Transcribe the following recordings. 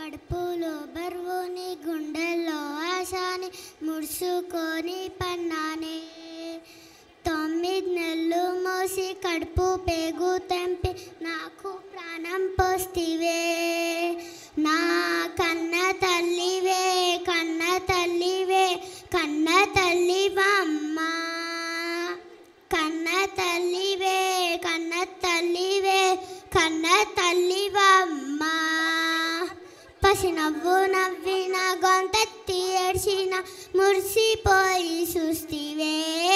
కడుపులో బరువుని గుండెల్లో ఆశాని ముడుచుకొని పన్నానే తొమ్మిది నెలలు మోసి కడుపు పేగు తెంపి నాకు ప్రాణం పోస్తివే నా కన్న తల్లివే కన్న తల్లివే కన్న తల్లివమ్మా కన్న తల్లివే కన్న తల్లివే కన్న తల్లివమ్మా పసి నవ్వు నవ్విన గొంతెత్తి ఏడ్చిన మురిసిపోయి చూస్తివే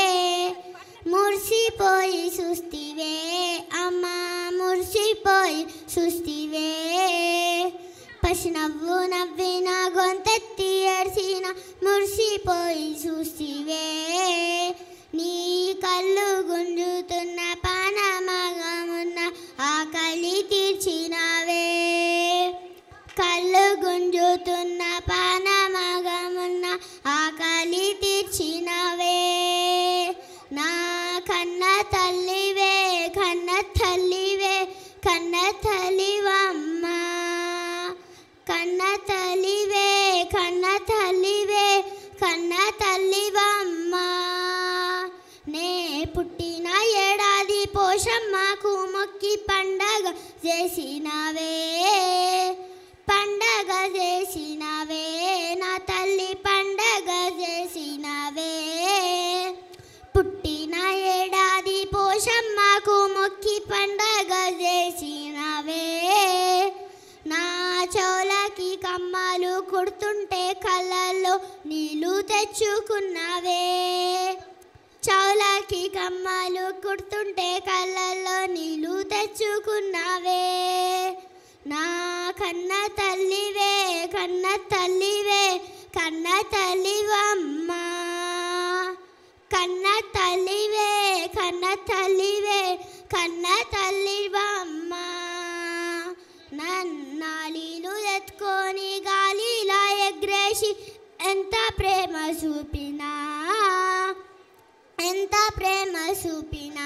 మురిసిపోయి చూస్తివే అమ్మా మురిసిపోయి చూస్తివే పసి నవ్వు నవ్విన గొంతెత్తి ఏడ్చిన మురిసిపోయి చూస్తివే నీ కళ్ళు గుంజుతున్న పానమగమున్న ఆకలి తీర్చినవే కళ్ళు గుంజుతున్న పానమగమున్న ఆకలి తీర్చినవే నా కన్న తల్లివే కన్న తల్లివే కన్న తల్లివమ్మా కన్న తల్లివే కన్న తల్లివే కన్న తల్లివమ్మా నే పుట్టిన ఏడాది పోషమ్మకు మొక్కి పండగ చేసినవే పండగ చేసినవే నా తల్లి పండగ చేసినవే పుట్టిన ఏడాది పోషమ్మకు మొక్కి పండగ చేసినవే నా చెవులకి కమ్మలు కుడుతుంటే కళ్ళల్లో నీళ్ళు తెచ్చుకున్నావే చౌలకి కమ్మలు కుడుతుంటే కళ్ళల్లో నీళ్ళు తెచ్చుకున్నావే నా కన్న తల్లివే కన్న తల్లివే కన్న తల్లివమ్మా కన్న తల్లివే కన్న తల్లివే కన్న తల్లివమ్మా నన్నాలీలు ఎత్తుకొని గాలిలా ఎగ్రేసి ఎంత ప్రేమ చూపినా ఎంత ప్రేమ చూపినా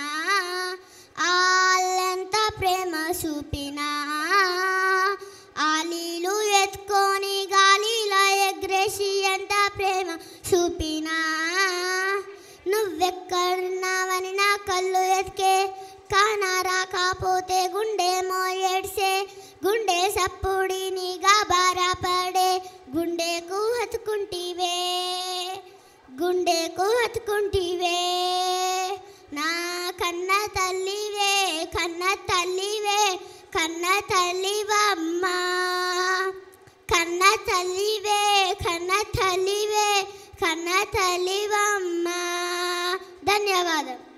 ఆళ్ళెంత ప్రేమ చూపినా ఆలీలు ఎత్తుకొని గాలిలో ఎగ్రేసి ఎంత ప్రేమ చూపినా నువ్వెక్కడున్నావని నా కళ్ళు ఎతికే కానా రాకపోతే గుండె మోయేడ్సే గుండె సప్పుడినిగా బారపడే గుండెకు హత్తుకుంటివే గుండెకు హత్తుకుంటివే నా కన్న తల్లివే కన్న తల్లివే కన్న తల్లివమ్మా కన్న తల్లివే కన్న తల్లివే కన్న తల్లివమ్మా ధన్యవాదం